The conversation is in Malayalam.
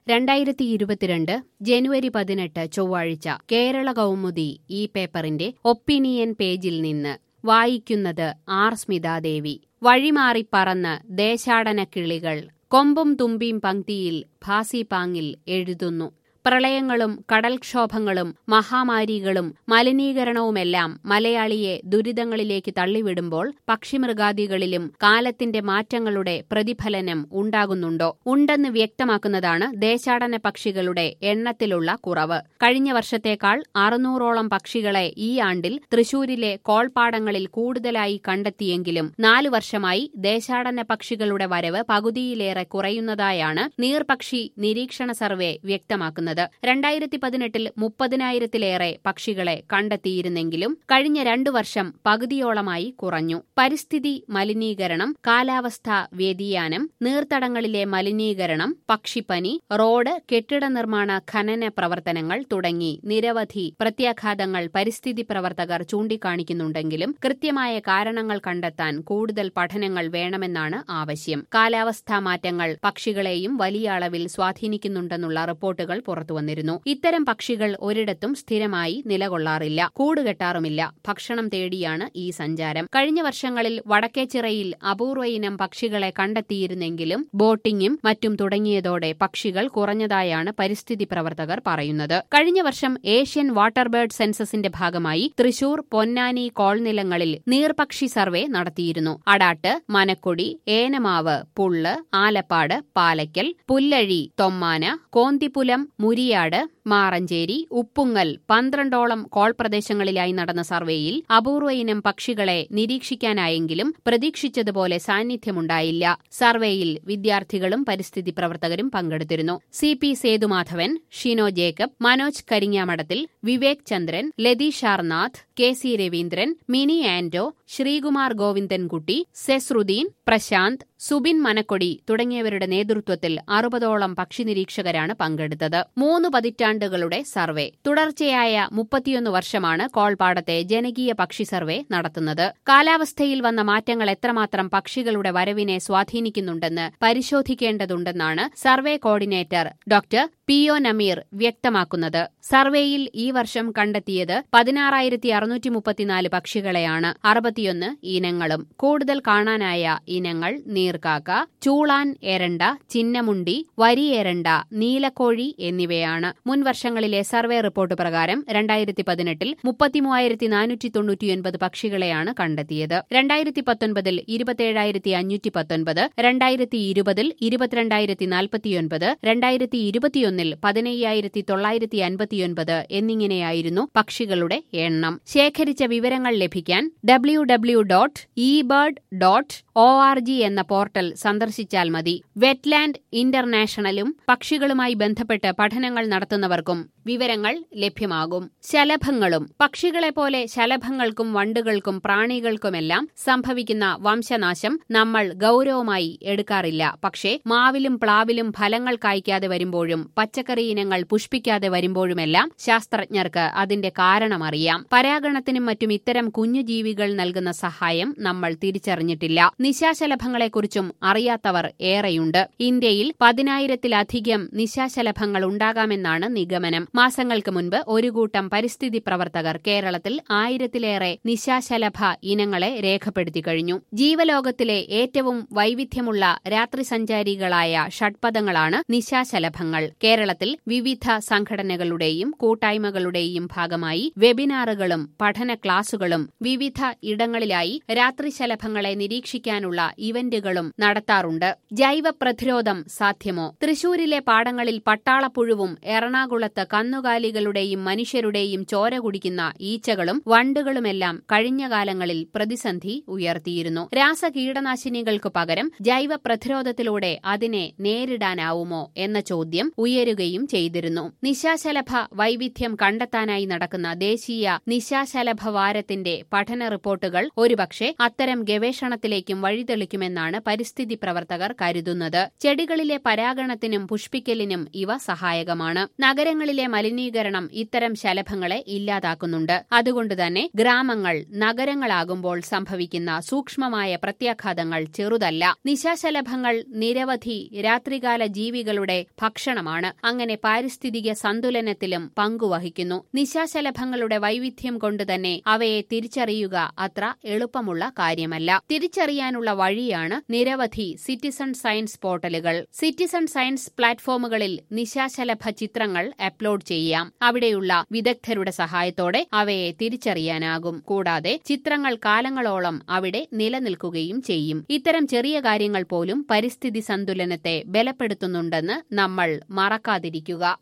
രണ്ടായിരത്തി ഇരുപത്തിരണ്ട് ജനുവരി പതിനെട്ട് ചൊവ്വാഴ്ച കേരള കൗമുദി ഈ പേപ്പറിന്റെ ഒപ്പീനിയൻ പേജിൽ നിന്ന് വായിക്കുന്നത് ആർ സ്മിതാദേവി വഴിമാറി പറന്ന് ദേശാടന കിളികൾ കൊമ്പും തുമ്പിയും പങ്ക്തിയിൽ ഭാസിപാങ്ങിൽ എഴുതുന്നു പ്രളയങ്ങളും കടൽക്ഷോഭങ്ങളും മഹാമാരികളും മലിനീകരണവുമെല്ലാം മലയാളിയെ ദുരിതങ്ങളിലേക്ക് തള്ളിവിടുമ്പോൾ പക്ഷിമൃഗാദികളിലും കാലത്തിന്റെ മാറ്റങ്ങളുടെ പ്രതിഫലനം ഉണ്ടാകുന്നുണ്ടോ ഉണ്ടെന്ന് വ്യക്തമാക്കുന്നതാണ് ദേശാടന പക്ഷികളുടെ എണ്ണത്തിലുള്ള കുറവ് കഴിഞ്ഞ വർഷത്തേക്കാൾ അറുന്നൂറോളം പക്ഷികളെ ഈ ആണ്ടിൽ തൃശൂരിലെ കോൾപ്പാടങ്ങളിൽ കൂടുതലായി കണ്ടെത്തിയെങ്കിലും നാലു വർഷമായി ദേശാടന പക്ഷികളുടെ വരവ് പകുതിയിലേറെ കുറയുന്നതായാണ് നീർപക്ഷി നിരീക്ഷണ സർവേ വ്യക്തമാക്കുന്നത് പറയുന്നത് രണ്ടായിരത്തി പതിനെട്ടിൽ മുപ്പതിനായിരത്തിലേറെ പക്ഷികളെ കണ്ടെത്തിയിരുന്നെങ്കിലും കഴിഞ്ഞ രണ്ടു വർഷം പകുതിയോളമായി കുറഞ്ഞു പരിസ്ഥിതി മലിനീകരണം കാലാവസ്ഥാ വ്യതിയാനം നീർത്തടങ്ങളിലെ മലിനീകരണം പക്ഷിപ്പനി റോഡ് കെട്ടിട നിർമ്മാണ ഖനന പ്രവർത്തനങ്ങൾ തുടങ്ങി നിരവധി പ്രത്യാഘാതങ്ങൾ പരിസ്ഥിതി പ്രവർത്തകർ ചൂണ്ടിക്കാണിക്കുന്നുണ്ടെങ്കിലും കൃത്യമായ കാരണങ്ങൾ കണ്ടെത്താൻ കൂടുതൽ പഠനങ്ങൾ വേണമെന്നാണ് ആവശ്യം കാലാവസ്ഥാ മാറ്റങ്ങൾ പക്ഷികളെയും വലിയ അളവിൽ സ്വാധീനിക്കുന്നുണ്ടെന്നുള്ള റിപ്പോർട്ടുകൾ പുറത്തുവന്നിരുന്നു ഇത്തരം പക്ഷികൾ ഒരിടത്തും സ്ഥിരമായി നിലകൊള്ളാറില്ല കൂടുകെട്ടാറുമില്ല ഭക്ഷണം തേടിയാണ് ഈ സഞ്ചാരം കഴിഞ്ഞ വർഷങ്ങളിൽ വടക്കേച്ചിറയിൽ അപൂർവ ഇനം പക്ഷികളെ കണ്ടെത്തിയിരുന്നെങ്കിലും ബോട്ടിംഗും മറ്റും തുടങ്ങിയതോടെ പക്ഷികൾ കുറഞ്ഞതായാണ് പരിസ്ഥിതി പ്രവർത്തകർ പറയുന്നത് കഴിഞ്ഞ വർഷം ഏഷ്യൻ വാട്ടർ ബേർഡ് സെൻസസിന്റെ ഭാഗമായി തൃശൂർ പൊന്നാനി കോൾനിലങ്ങളിൽ നീർപക്ഷി സർവേ നടത്തിയിരുന്നു അടാട്ട് മനക്കൊടി ഏനമാവ് പുള്ള് ആലപ്പാട് പാലയ്ക്കൽ പുല്ലഴി തൊമ്മാന കോന്തിപുലം മുരിയാട് മാറഞ്ചേരി ഉപ്പുങ്ങൽ പന്ത്രണ്ടോളം കോൾ പ്രദേശങ്ങളിലായി നടന്ന സർവേയിൽ അപൂർവ ഇനം പക്ഷികളെ നിരീക്ഷിക്കാനായെങ്കിലും പ്രതീക്ഷിച്ചതുപോലെ സാന്നിധ്യമുണ്ടായില്ല സർവേയിൽ വിദ്യാർത്ഥികളും പരിസ്ഥിതി പ്രവർത്തകരും പങ്കെടുത്തിരുന്നു സി പി സേതുമാധവൻ ഷിനോ ജേക്കബ് മനോജ് കരിങ്ങാമഠത്തിൽ വിവേക് ചന്ദ്രൻ ലതീഷാർനാഥ് കെ സി രവീന്ദ്രൻ മിനി ആന്റോ ശ്രീകുമാർ ഗോവിന്ദൻകുട്ടി സെസ്രുദ്ദീൻ പ്രശാന്ത് സുബിൻ മനക്കൊടി തുടങ്ങിയവരുടെ നേതൃത്വത്തിൽ അറുപതോളം പക്ഷി നിരീക്ഷകരാണ് പങ്കെടുത്തത് മൂന്ന് പതിറ്റാണ്ടുകളുടെ സർവേ തുടർച്ചയായ മുപ്പത്തിയൊന്ന് വർഷമാണ് കോൾപാടത്തെ ജനകീയ പക്ഷി സർവേ നടത്തുന്നത് കാലാവസ്ഥയിൽ വന്ന മാറ്റങ്ങൾ എത്രമാത്രം പക്ഷികളുടെ വരവിനെ സ്വാധീനിക്കുന്നുണ്ടെന്ന് പരിശോധിക്കേണ്ടതുണ്ടെന്നാണ് survey coordinator doctor P O Nameer വ്യക്തമാക്കുന്നത് സർവേയിൽ ഈ വർഷം കണ്ടെത്തിയത് പതിനാറായിരത്തി അറുന്നൂറ്റി മുപ്പത്തിനാല് പക്ഷികളെയാണ് അറുപത്തിയൊന്ന് ഇനങ്ങളും കൂടുതൽ കാണാനായ ഇനങ്ങൾ നീർക്കാക്ക ചൂളാൻ എരണ്ട ചിന്നമുണ്ടി വരിയെരണ്ട നീലക്കോഴി എന്നിവയാണ് മുൻ വർഷങ്ങളിലെ സർവേ റിപ്പോർട്ട് പ്രകാരം രണ്ടായിരത്തി പതിനെട്ടിൽ മുപ്പത്തിമൂവായിരത്തി നാനൂറ്റി തൊണ്ണൂറ്റിയൊൻപത് പക്ഷികളെയാണ് കണ്ടെത്തിയത് രണ്ടായിരത്തി പത്തൊൻപതിൽ ഇരുപത്തിയേഴായിരത്തി അഞ്ഞൂറ്റി പത്തൊൻപത് രണ്ടായിരത്തി ഇരുപതിൽ ഇരുപത്തിരണ്ടായിരത്തി നാൽപ്പത്തിയൊൻപത് രണ്ടായിരത്തി ഇരുപത്തിയൊന്നിൽ പതിനയ്യായിരത്തി തൊള്ളായിരത്തി അൻപത്തിയൊൻപത് എന്നിങ്ങനെയായിരുന്നു പക്ഷികളുടെ എണ്ണം ശേഖരിച്ച വിവരങ്ങൾ ലഭിക്കാൻ W W dot E bird dot O R G എന്ന പോർട്ടൽ സന്ദർശിച്ചാൽ മതി വെറ്റ്ലാൻഡ് ഇന്റർനാഷണലും പക്ഷികളുമായി ബന്ധപ്പെട്ട് പഠനങ്ങൾ നടത്തുന്നവർക്കും വിവരങ്ങൾ ലഭ്യമാകും ശലഭങ്ങളും പക്ഷികളെപ്പോലെ ശലഭങ്ങൾക്കും വണ്ടുകൾക്കും പ്രാണികൾക്കുമെല്ലാം സംഭവിക്കുന്ന വംശനാശം നമ്മൾ ഗൌരവമായി എടുക്കാറില്ല പക്ഷേ മാവിലും പ്ലാവിലും ഫലങ്ങൾ കായ്ക്കാതെ വരുമ്പോഴും പച്ചക്കറി ഇനങ്ങൾ പുഷ്പിക്കാതെ വരുമ്പോഴുമെല്ലാം ശാസ്ത്രജ്ഞർക്ക് അതിന്റെ കാരണമറിയാം പരാഗണത്തിനും മറ്റും ഇത്തരം കുഞ്ഞു ജീവികൾ നൽകുന്ന സഹായം നമ്മൾ തിരിച്ചറിഞ്ഞിട്ടില്ല നിശാശലഭങ്ങളെക്കുറിച്ചും അറിയാത്തവർ ഏറെയുണ്ട് ഇന്ത്യയിൽ പതിനായിരത്തിലധികം നിശാശലഭങ്ങൾ ഉണ്ടാകാമെന്നാണ് നിഗമനം മാസങ്ങൾക്ക് മുൻപ് ഒരു കൂട്ടം പരിസ്ഥിതി പ്രവർത്തകർ കേരളത്തിൽ ആയിരത്തിലേറെ നിശാശലഭ ഇനങ്ങളെ രേഖപ്പെടുത്തി കഴിഞ്ഞു ജീവലോകത്തിലെ ഏറ്റവും വൈവിധ്യമുള്ള രാത്രിസഞ്ചാരികളായ ഷഡ്പദങ്ങളാണ് നിശാശലഭങ്ങൾ കേരളത്തിൽ വിവിധ സംഘടനകളുടെയും കൂട്ടായ്മകളുടെയും ഭാഗമായി വെബിനാറുകളും പഠന ക്ലാസുകളും വിവിധ ഇടങ്ങളിലായി രാത്രിശലഭങ്ങളെ നിരീക്ഷിക്കാനുള്ള ഇവന്റുകളും നടത്താറുണ്ട് ജൈവ പ്രതിരോധം സാധ്യമോ തൃശൂരിലെ പാടങ്ങളിൽ പട്ടാളപ്പുഴുവും എറണാകുളത്ത് കന്നുകാലികളുടെയും മനുഷ്യരുടെയും ചോര കുടിക്കുന്ന ഈച്ചകളും വണ്ടുകളുമെല്ലാം കഴിഞ്ഞ കാലങ്ങളിൽ പ്രതിസന്ധി ഉയർത്തിയിരുന്നു രാസ കീടനാശിനികൾക്കു പകരം ജൈവ പ്രതിരോധത്തിലൂടെ അതിനെ നേരിടാനാവുമോ എന്ന ചോദ്യം ഉയരുകയും ചെയ്തിരുന്നു നിശാശലഭ വൈവിധ്യം കണ്ടെത്താനായി നടക്കുന്ന ദേശീയ നിശാശലഭ വാരത്തിന്റെ പഠന റിപ്പോർട്ടുകൾ ഒരുപക്ഷെ അത്തരം ഗവേഷണത്തിലേക്കും വഴിതെളിക്കുമെന്നാണ് പരിസ്ഥിതി പ്രവർത്തകർ കരുതുന്നത് ചെടികളിലെ പരാഗണത്തിനും പുഷ്പിക്കലിനും ഇവ സഹായകമാണ് നഗരങ്ങളിലെ മലിനീകരണം ഇത്തരം ശലഭങ്ങളെ ഇല്ലാതാക്കുന്നുണ്ട് അതുകൊണ്ട് തന്നെ ഗ്രാമങ്ങൾ നഗരങ്ങളാകുമ്പോൾ സംഭവിക്കുന്ന സൂക്ഷ്മമായ പ്രത്യാഘാതങ്ങൾ ചെറുതല്ല നിശാശലഭങ്ങൾ നിരവധി രാത്രികാല ജീവികളുടെ ഭക്ഷണമാണ് അങ്ങനെ പാരിസ്ഥിതിക സന്തുലനത്തിലും പങ്കുവഹിക്കുന്നു നിശാശലഭങ്ങളുടെ വൈവിധ്യം കൊണ്ട് തന്നെ അവയെ തിരിച്ചറിയുക അത്ര എളുപ്പമുള്ള കാര്യമല്ല തിരിച്ചറിയാനുള്ള വഴിയാണ് നിരവധി സിറ്റിസൺ സയൻസ് പോർട്ടലുകൾ സിറ്റിസൺ സയൻസ് പ്ലാറ്റ്ഫോമുകളിൽ നിശാശലഭ ചിത്രങ്ങൾ അപ്ലോഡ് ചെയ്യാം അവിടെയുള്ള വിദഗ്ധരുടെ സഹായത്തോടെ അവയെ തിരിച്ചറിയാനാകും കൂടാതെ ചിത്രങ്ങൾ കാലങ്ങളോളം അവിടെ നിലനിൽക്കുകയും ചെയ്യും ഇത്തരം ചെറിയ കാര്യങ്ങൾ പോലും പരിസ്ഥിതി സന്തുലനത്തെ ബലപ്പെടുത്തുന്നുണ്ടെന്ന് നമ്മൾ മറക്കാതിരിക്കുക